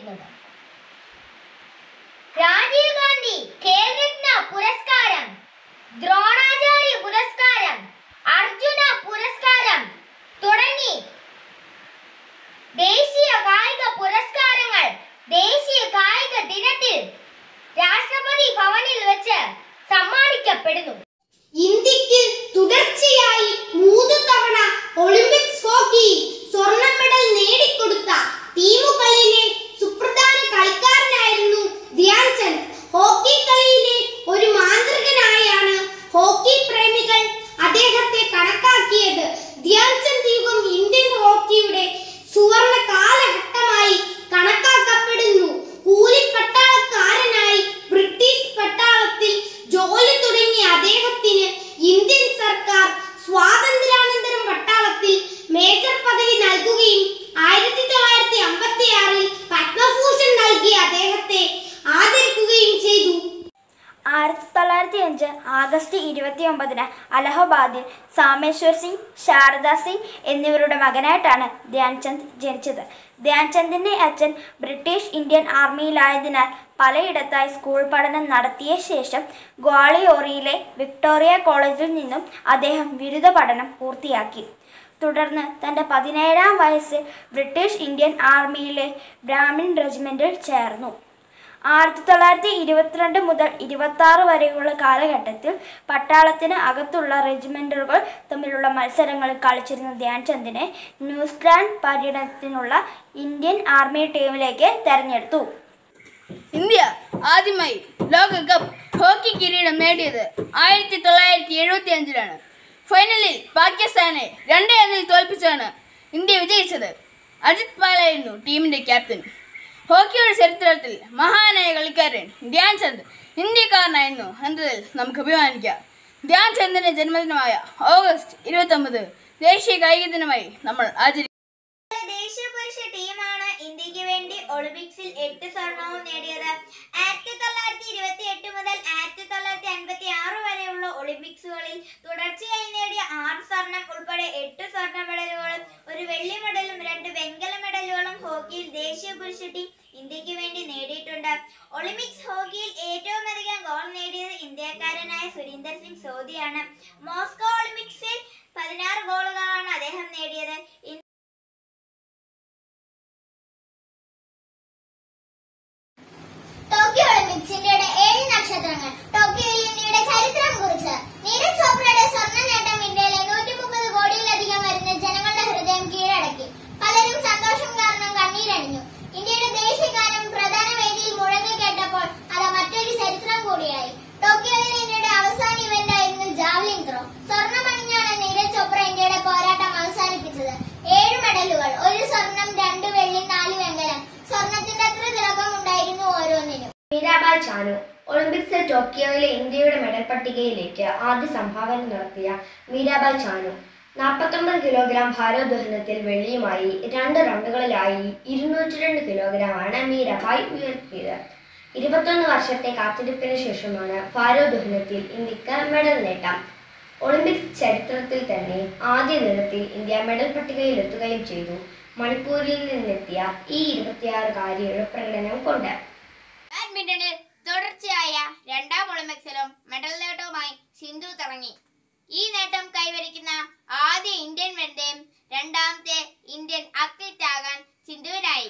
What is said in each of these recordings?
ചെയ്യുന്നത് രാജീവ് ഗാന്ധി ഖേൽരത്ന പുരസ്കാരം ദ്രോണാചാര്യ പുരസ്കാരം അർജുന പുരസ്കാരം തുടങ്ങി ദേശീയ കായിക പുരസ്കാരങ്ങൾ ദേശീയ കായിക ദിനത്തിൽ രാഷ്ട്രപതി ഭവനിൽ വെച്ച് സമ്മാനിക്കപ്പെടുന്നു ഇന്ത്യക്ക് തുടർച്ചയായി മൂന്ന് തവണ ഒളിമ്പിക്സ് ഹോക്കിയിൽ സ്വർണ്ണ മെഡൽ നേടിക്കൊടുത്ത ടീമുകളിലെ സുപ്രധാന കളിക്കാരനായിരുന്നു ധ്യാൻ ചന്ദ് ഹോക്കി കളിയിലെ ഒരു മാന്ത്രികനായാണ് ഹോക്കി പ്രേമികൾ അദ്ദേഹത്തെ കണക്കാക്കിയത് ധ്യാൻ ചന്ദ് യുഗം ഇന്ത്യൻ ഹോക്കിയുടെ സുവർണ കാലഘട്ടമായി കണക്കാക്കപ്പെടുന്നു കൂലിപ്പട്ടാളക്കാരനായി ബ്രിട്ടീഷ് പട്ടാളത്തിൽ ജോലി തുടങ്ങിയ അദ്ദേഹത്തിന് ഇന്ത്യൻ സർക്കാർ സ്വാതന്ത്ര്യാനന്തരം പട്ടാളത്തിൽ മേജർ പദവി നൽകുകയും ആയിരത്തി തൊള്ളായിരത്തി അമ്പത്തി ആറിൽ പത്മഭൂഷൺ നൽകി അദ്ദേഹത്തെ ആദരിക്കുകയും ചെയ്തു ആയിരത്തി തൊള്ളായിരത്തി അഞ്ച് ആഗസ്റ്റ് ഇരുപത്തി ഒമ്പതിന് അലഹബാദിൽ സാമേശ്വർ സിംഗ് ശാരദ സിംഗ് എന്നിവരുടെ മകനായിട്ടാണ് ധ്യാൻചന്ദ് ജനിച്ചത് ധ്യാൻചന്ദിൻ്റെ അച്ഛൻ ബ്രിട്ടീഷ് ഇന്ത്യൻ ആർമിയിലായതിനാൽ പലയിടത്തായി സ്കൂൾ പഠനം നടത്തിയ ശേഷം ഗ്വാളിയോറിയിലെ വിക്ടോറിയ കോളേജിൽ നിന്നും അദ്ദേഹം ബിരുദ പഠനം പൂർത്തിയാക്കി തുടർന്ന് തൻ്റെ പതിനേഴാം വയസ്സിൽ ബ്രിട്ടീഷ് ഇന്ത്യൻ ആർമിയിലെ ബ്രാഹ്മിൻ റെജിമെൻറ്റിൽ ചേർന്നു ആയിരത്തി തൊള്ളായിരത്തി ഇരുപത്തിരണ്ട് മുതൽ ഇരുപത്തി ആറ് വരെയുള്ള കാലഘട്ടത്തിൽ പട്ടാളത്തിന് അകത്തുള്ള റെജിമെൻറ്റുകൾ തമ്മിലുള്ള മത്സരങ്ങളിൽ കളിച്ചിരുന്ന ധ്യാൻചന്ദിനെ ന്യൂസിലാൻഡ് പര്യടനത്തിനുള്ള ഇന്ത്യൻ ആർമി ടീമിലേക്ക് തെരഞ്ഞെടുത്തു ഇന്ത്യ ആദ്യമായി ലോകകപ്പ് ഹോക്കി കിരീടം നേടിയത് ആയിരത്തി തൊള്ളായിരത്തി എഴുപത്തി അഞ്ചിലാണ് ഫൈനലിൽ പാകിസ്ഥാനെ രണ്ടേ ഒന്നിൽ തോൽപ്പിച്ചാണ് ഇന്ത്യ വിജയിച്ചത് അജിത് പാലായിരുന്നു ടീമിന്റെ ക്യാപ്റ്റൻ ഹോക്കിയുടെ ചരിത്രത്തിൽ മഹാനായ കളിക്കാരൻ ധ്യാൻ ചന്ദ് ഇന്ത്യക്കാരനായിരുന്നു എന്നതിൽ നമുക്ക് അഭിമാനിക്കാം ധ്യാൻ ചന്ദിന്റെ ജന്മദിനമായ ഓഗസ്റ്റ് ഇരുപത്തി ദേശീയ കായിക ദിനമായി നമ്മൾ ആചരിക്കും ദേശീയ പുരുഷ ടീമാണ് ഇന്ത്യക്ക് വേണ്ടി ഒളിമ്പിക്സിൽ എട്ട് സ്വർണവും നേടിയത് ആയിരത്തി തൊള്ളായിരത്തി ഇരുപത്തി എട്ട് മുതൽ ആയിരത്തി തൊള്ളായിരത്തി അൻപത്തി ആറ് വരെയുള്ള ഒളിമ്പിക്സുകളിൽ തുടർച്ചയായി നേടിയ ആറ് സ്വർണം ഉൾപ്പെടെ എട്ട് സ്വർണ്ണ മെഡലുകളും ഒരു വെള്ളി മെഡലും രണ്ട് വെങ്കല മെഡലുകളും ഹോക്കിയിൽ ദേശീയ പുരുഷ ടീം ഇന്ത്യക്ക് വേണ്ടി നേടിയിട്ടുണ്ട് ഒളിമ്പിക്സ് ഹോക്കിയിൽ ഏറ്റവും അധികം ഗോൾ നേടിയത് ഇന്ത്യക്കാരനായ സുരീന്ദർ സിംഗ് സോദിയാണ് മോസ്കോ ഒളിമ്പിക്സിൽ പതിനാറ് ഗോളുകളാണ് അദ്ദേഹം നേടിയത് ടോക്കിയോ ഒളിമ്പിക്സ് ഇന്ത്യയുടെ ഏഴ് നക്ഷത്രങ്ങൾ ടോക്കിയോയിൽ ഇന്ത്യയുടെ ചരിത്രം കുറിച്ച് നീരജ് ചോപ്രയുടെ സ്വർണ്ണ നേട്ടം ഇന്ത്യയിലെ നൂറ്റി മുപ്പത് കോടിയിലധികം വരുന്ന ജനങ്ങളുടെ ഹൃദയം കീഴടക്കി പലരും സന്തോഷം കാരണം കണ്ണീരണിഞ്ഞു ഇന്ത്യയുടെ ദേശീയ ഗാനം പ്രധാന വേദിയിൽ മുഴങ്ങി കേട്ടപ്പോൾ അത് മറ്റൊരു ചരിത്രം കൂടിയായി ടോക്കിയോയിലെ ഇന്ത്യയുടെ അവസാന ഇവന്റ് ആയിരുന്നു ജാവലിൻ ത്രോ സ്വർണ്ണമണിഞ്ഞാണ് നീരജ് ചോപ്ര ഇന്ത്യയുടെ പോരാട്ടം അവസാനിപ്പിച്ചത് ഏഴ് മെഡലുകൾ ഒരു സ്വർണം രണ്ട് വെള്ളി നാല് വെങ്കലം സ്വർണത്തിന്റെ അത്ര തിളക്കം ഉണ്ടായിരുന്നു ഓരോന്നിനും മീരാബായ് ചാനു ഒളിമ്പിക്സിൽ ടോക്കിയോയിലെ ഇന്ത്യയുടെ മെഡൽ പട്ടികയിലേക്ക് ആദ്യ സംഭാവന നടത്തിയ മീരാബായ് ചാനു നാൽപ്പത്തൊമ്പത് കിലോഗ്രാം ഭാരോദ്വഹനത്തിൽ വെള്ളിയുമായി രണ്ട് റൗണ്ടുകളിലായി ഇരുന്നൂറ്റി രണ്ട് കിലോഗ്രാമാണ് മീരാബായ് ഉയർത്തിയത് ഇരുപത്തൊന്ന് വർഷത്തെ കാത്തിരിപ്പിന് ശേഷമാണ് ഭാരോദ്വഹനത്തിൽ ഇന്ത്യക്ക് മെഡൽ നേട്ടം ഒളിമ്പിക്സ് ചരിത്രത്തിൽ തന്നെ ആദ്യ ദിനത്തിൽ ഇന്ത്യ മെഡൽ പട്ടികയിലെത്തുകയും ചെയ്തു മണിപ്പൂരിൽ നിന്നെത്തിയ ഈ ഇരുപത്തിയാറുകാരിയുടെ പ്രകടനം കൊണ്ട് ബാഡ്മിന്റണിൽ തുടർച്ചയായ രണ്ടാം ഒളിമ്പിക്സിലും മെഡൽ നേട്ടവുമായി സിന്ധു തിളങ്ങി ഈ നേട്ടം കൈവരിക്കുന്ന ആദ്യ ഇന്ത്യൻ വനിതയും രണ്ടാമത്തെ ഇന്ത്യൻ അത്ലറ്റ് ആകാൻ സിന്ധുവിനായി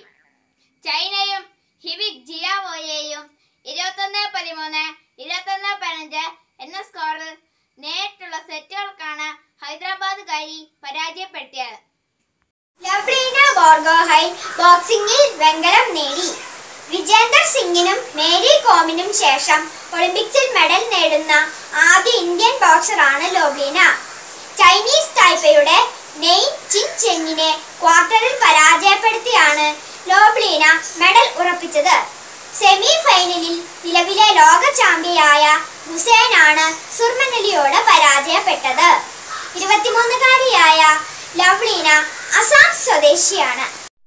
ചൈനയും ഹിവിക് ജിയാവോയെയും ഇരുപത്തൊന്ന് പതിമൂന്ന് ഇരുപത്തൊന്ന് പതിനഞ്ച് എന്ന സ്കോറിൽ നേരിട്ടുള്ള സെറ്റുകൾക്കാണ് ഹൈദരാബാദുകാരി പരാജയപ്പെടുത്തിയത് ലവ്ലീന ബോർഗോഹൈൻ ബോക്സിംഗിൽ വെങ്കലം നേടി വിജേന്ദർ സിംഗിനും മേരി കോമിനും ശേഷം ഒളിമ്പിക്സിൽ മെഡൽ നേടുന്ന ആദ്യ ഇന്ത്യൻ ബോക്സറാണ് ലോബ്ലീന ചൈനീസ് തായ്പയുടെ നെയ് ചിങ് ചെങ്ങിനെ ക്വാർട്ടറിൽ പരാജയപ്പെടുത്തിയാണ് ലോബ്ലീന മെഡൽ ഉറപ്പിച്ചത് സെമി ഫൈനലിൽ നിലവിലെ ലോക ചാമ്പ്യയായ ഹുസൈനാണ് സുർമനലിയോട് പരാജയപ്പെട്ടത് ഇരുപത്തിമൂന്നുകാരിയായ ലവ്ലീന അസാം സ്വദേശിയാണ്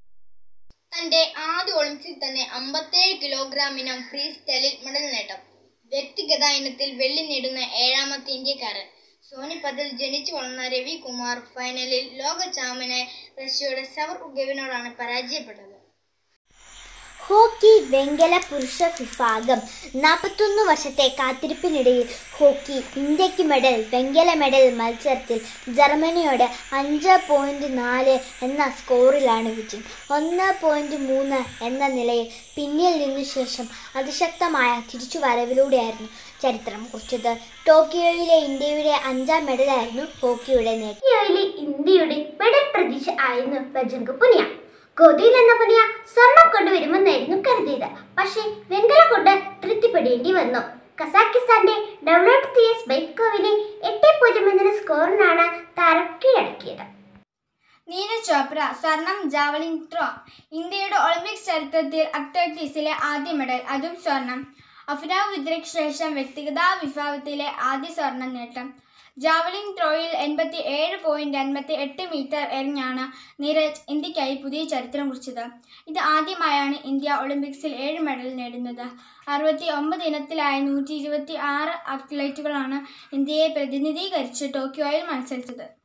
തന്റെ ആദ്യ ഒളിമ്പിക്സിൽ തന്നെ അമ്പത്തേഴ് കിലോഗ്രാമിനം ഫ്രീ സ്റ്റൈലിൽ മെഡൽ നേട്ടം വ്യക്തിഗത ഇനത്തിൽ വെള്ളി നേടുന്ന ഏഴാമത്തെ ഇന്ത്യക്കാരൻ സോനിപത്തിൽ ജനിച്ചു വളർന്ന രവികുമാർ ഫൈനലിൽ ലോക ചാമ്പ്യനെ റഷ്യയുടെ സവർ ഉഗവിനോടാണ് പരാജയപ്പെട്ടത് ഹോക്കി വെങ്കല പുരുഷ വിഭാഗം നാൽപ്പത്തൊന്ന് വർഷത്തെ കാത്തിരിപ്പിനിടയിൽ ഹോക്കി ഇന്ത്യക്ക് മെഡൽ വെങ്കല മെഡൽ മത്സരത്തിൽ ജർമ്മനിയോട് അഞ്ച് പോയിന്റ് നാല് എന്ന സ്കോറിലാണ് വിജയം ഒന്ന് പോയിന്റ് മൂന്ന് എന്ന നിലയിൽ പിന്നിൽ നിന്നു ശേഷം അതിശക്തമായ തിരിച്ചുവരവിലൂടെയായിരുന്നു ചരിത്രം കുറിച്ചത് ടോക്കിയോയിലെ ഇന്ത്യയുടെ അഞ്ചാം മെഡലായിരുന്നു ഹോക്കിയുടെ നേട്ടം ടോക്കിയോയിലെ ഇന്ത്യയുടെ മെഡൽ പ്രതീക്ഷ ആയിരുന്നു ബജംഗ് പുനിയ ഗോതിയിൽ എന്ന പുനിയ സ്വർണം കൊണ്ടുവരുമെന്നായിരുന്നു കരുതിയത് പക്ഷേ വെങ്കല കൊണ്ട് തൃപ്തിപ്പെടേണ്ടി വന്നു കസാക്കിസ്ഥാന്റെ ഡെവലപ്പ് തിയസ് ബൈക്കോവിനെ എട്ട് പൂജ്യം എന്ന സ്കോറിനാണ് താരം കീഴടക്കിയത് നീരജ് ചോപ്ര സ്വർണം ജാവലിൻ ത്രോ ഇന്ത്യയുടെ ഒളിമ്പിക്സ് ചരിത്രത്തിൽ അത്ലറ്റിക്സിലെ ആദ്യ മെഡൽ അതും സ്വർണം അഭിനവ് വിദ്രയ്ക്ക് ശേഷം വ്യക്തിഗത വിഭാഗത്തിലെ ആദ്യ സ്വർണ്ണ നേട്ടം ജാവലിൻ ത്രോയിൽ എൺപത്തി ഏഴ് പോയിന്റ് അൻപത്തി എട്ട് മീറ്റർ എറിഞ്ഞാണ് നീരജ് ഇന്ത്യക്കായി പുതിയ ചരിത്രം കുറിച്ചത് ഇത് ആദ്യമായാണ് ഇന്ത്യ ഒളിമ്പിക്സിൽ ഏഴ് മെഡൽ നേടുന്നത് അറുപത്തി ഒമ്പത് ഇനത്തിലായി നൂറ്റി ഇരുപത്തി ആറ് അത്ലറ്റുകളാണ് ഇന്ത്യയെ പ്രതിനിധീകരിച്ച് ടോക്കിയോയിൽ മത്സരിച്ചത്